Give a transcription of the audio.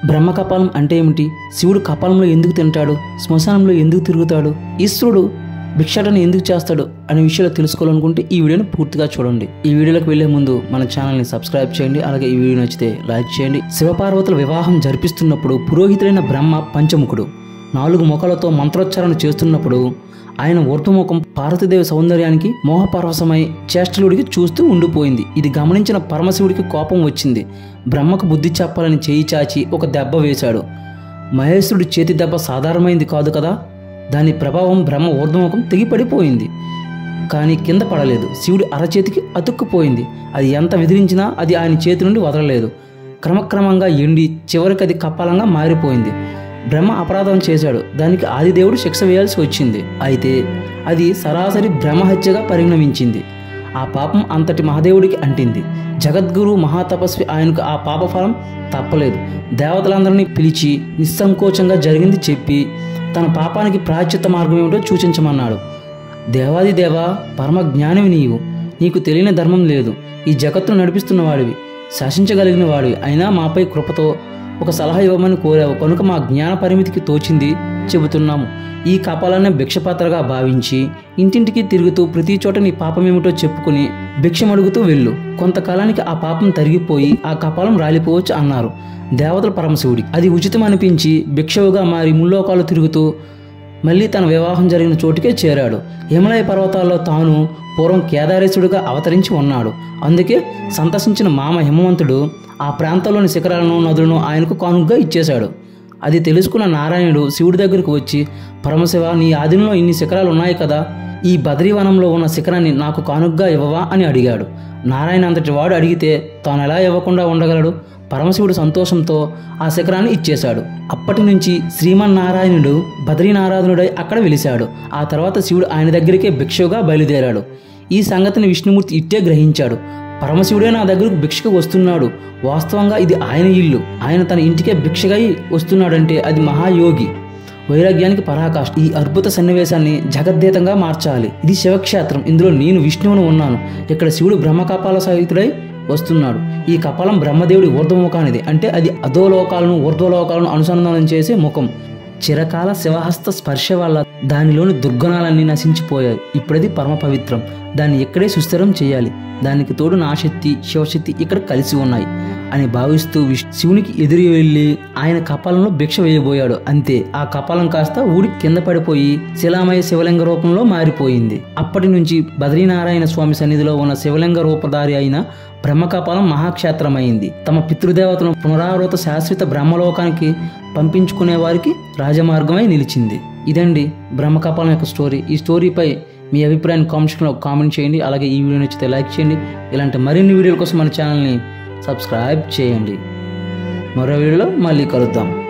బ్రహ్మ కపాలం అంటే ఏమిటి శివుడు కపాలంలో ఎందుకు తింటాడు శ్మశానంలో ఎందుకు తిరుగుతాడు ఈశ్వరుడు భిక్షాటన ఎందుకు చేస్తాడు అనే విషయాలు తెలుసుకోవాలనుకుంటే ఈ వీడియోని పూర్తిగా చూడండి ఈ వీడియోలోకి వెళ్లే ముందు మన ఛానల్ని సబ్స్క్రైబ్ చేయండి అలాగే ఈ వీడియో నచ్చితే లైక్ చేయండి శివపార్వతుల వివాహం జరిపిస్తున్నప్పుడు పురోహితుడైన బ్రహ్మ పంచముఖుడు నాలుగు ముఖాలతో మంత్రోచ్చారణ చేస్తున్నప్పుడు ఆయన ఊర్ధముఖం పార్వతీదేవి సౌందర్యానికి మోహపరవశమై చేష్టలుడికి చూస్తూ ఉండిపోయింది ఇది గమనించిన పరమశివుడికి కోపం వచ్చింది బ్రహ్మకు బుద్ధి చెప్పాలని చేయి చాచి ఒక దెబ్బ వేశాడు మహేశ్వరుడి చేతి దెబ్బ సాధారణమైంది కాదు కదా దాని ప్రభావం బ్రహ్మ ఊర్ధముఖం తెగిపడిపోయింది కానీ కింద పడలేదు శివుడి అరచేతికి అతుక్కుపోయింది అది ఎంత విదిలించినా అది ఆయన చేతి నుండి వదలలేదు క్రమక్రమంగా ఎండి చివరికి అది కపాలంగా మారిపోయింది బ్రహ్మ అపరాధం చేశాడు దానికి ఆదిదేవుడు శిక్ష వేయాల్సి వచ్చింది అయితే అది సరాసరి బ్రహ్మహత్యగా పరిణమించింది ఆ పాపం అంతటి మహాదేవుడికి అంటింది జగద్గురు మహాతపస్వి ఆయనకు ఆ పాపఫలం తప్పలేదు దేవతలందరినీ పిలిచి నిస్సంకోచంగా జరిగింది చెప్పి తన పాపానికి ప్రాయశ్చిత్త మార్గం ఏమిటో సూచించమన్నాడు దేవాది దేవా పరమ జ్ఞానివి నీవు నీకు తెలియని ధర్మం లేదు ఈ జగత్తును నడిపిస్తున్న వాడివి శాసించగలిగిన వాడివి అయినా మాపై కృపతో ఒక సలహా ఇవ్వమని కోరావు కనుక మా జ్ఞాన పరిమితికి తోచింది చెబుతున్నాము ఈ కపాలాన్ని భిక్షపాత్రగా భావించి ఇంటింటికి తిరుగుతూ ప్రతి చోట నీ పాపమేమిటో చెప్పుకుని భిక్షమడుగుతూ వెళ్ళు కొంతకాలానికి ఆ పాపం తరిగిపోయి ఆ కపాలం రాలిపోవచ్చు అన్నారు దేవతల పరమశివుడికి అది ఉచితం అనిపించి భిక్షవుగా మారి ముల్లోకాలు తిరుగుతూ మళ్ళీ తన వివాహం జరిగిన చోటుకే చేరాడు హిమలయ పర్వతాల్లో తాను పూర్వం కేదారేశుడిగా అవతరించి ఉన్నాడు అందుకే సంతసించిన మామ హిమవంతుడు ఆ ప్రాంతంలోని శిఖరాలను నదులను ఆయనకు కానుకగా ఇచ్చేశాడు అది తెలుసుకున్న నారాయణుడు శివుడి దగ్గరకు వచ్చి పరమశివ నీ ఆధీనంలో ఇన్ని శిఖరాలు ఉన్నాయి కదా ఈ బద్రీవనంలో ఉన్న శిఖరాన్ని నాకు కానుకగా ఇవ్వవా అని అడిగాడు నారాయణ అంతటి వాడు అడిగితే తాను ఎలా ఇవ్వకుండా ఉండగలడు పరమశివుడు సంతోషంతో ఆ శిఖరాన్ని ఇచ్చేశాడు అప్పటి నుంచి శ్రీమన్నారాయణుడు బద్రీనారాధనుడై అక్కడ వెలిశాడు ఆ తర్వాత శివుడు ఆయన దగ్గరికే భిక్షుగా బయలుదేరాడు ఈ సంగతిని విష్ణుమూర్తి ఇట్టే గ్రహించాడు పరమశివుడే నా దగ్గరకు భిక్షకు వస్తున్నాడు వాస్తవంగా ఇది ఆయన ఇల్లు ఆయన తన ఇంటికే భిక్షగా వస్తున్నాడంటే అది మహాయోగి వైరాగ్యానికి పరాకాష్ఠ ఈ అద్భుత సన్నివేశాన్ని జగద్దేతంగా మార్చాలి ఇది శివక్షేత్రం ఇందులో నేను విష్ణువును ఉన్నాను ఇక్కడ శివుడు బ్రహ్మకపాల సహితుడై వస్తున్నాడు ఈ కపాలం బ్రహ్మదేవుడి ఊర్ధ్వముఖానిది అంటే అది అధోలోకాలను ఊర్ధ్వలోకాలను అనుసంధానం చేసే ముఖం చిరకాల శివహస్త స్పర్శ వల్ల దానిలోని దుర్గుణాలన్నీ నశించిపోయాయి ఇప్పుడది పరమ పవిత్రం దాన్ని ఇక్కడే సుస్థిరం చేయాలి దానికి తోడు నా శక్తి శివశక్తి ఇక్కడ కలిసి ఉన్నాయి అని భావిస్తూ విష్- శివునికి ఎదురు వెళ్ళి ఆయన కపాలంలో భిక్ష వేయబోయాడు అంతే ఆ కపాలం కాస్త ఊడి కింద పడిపోయి శిలామయ శివలింగ రూపంలో మారిపోయింది అప్పటి నుంచి బద్రీనారాయణ స్వామి సన్నిధిలో ఉన్న శివలింగ రూపధారి అయిన బ్రహ్మకపాలం మహాక్షేత్రమైంది తమ పితృదేవతను పునరావృత శాశ్వత బ్రహ్మలోకానికి పంపించుకునే వారికి రాజమార్గమై నిలిచింది ఇదండి బ్రహ్మకపాలం యొక్క స్టోరీ ఈ స్టోరీపై మీ అభిప్రాయాన్ని కామెంట్ సెక్షన్లో కామెంట్ చేయండి అలాగే ఈ వీడియో నచ్చితే లైక్ చేయండి ఇలాంటి మరిన్ని వీడియోల కోసం మన ఛానల్ని సబ్స్క్రైబ్ చేయండి మరో వీడియోలో మళ్ళీ కలుద్దాం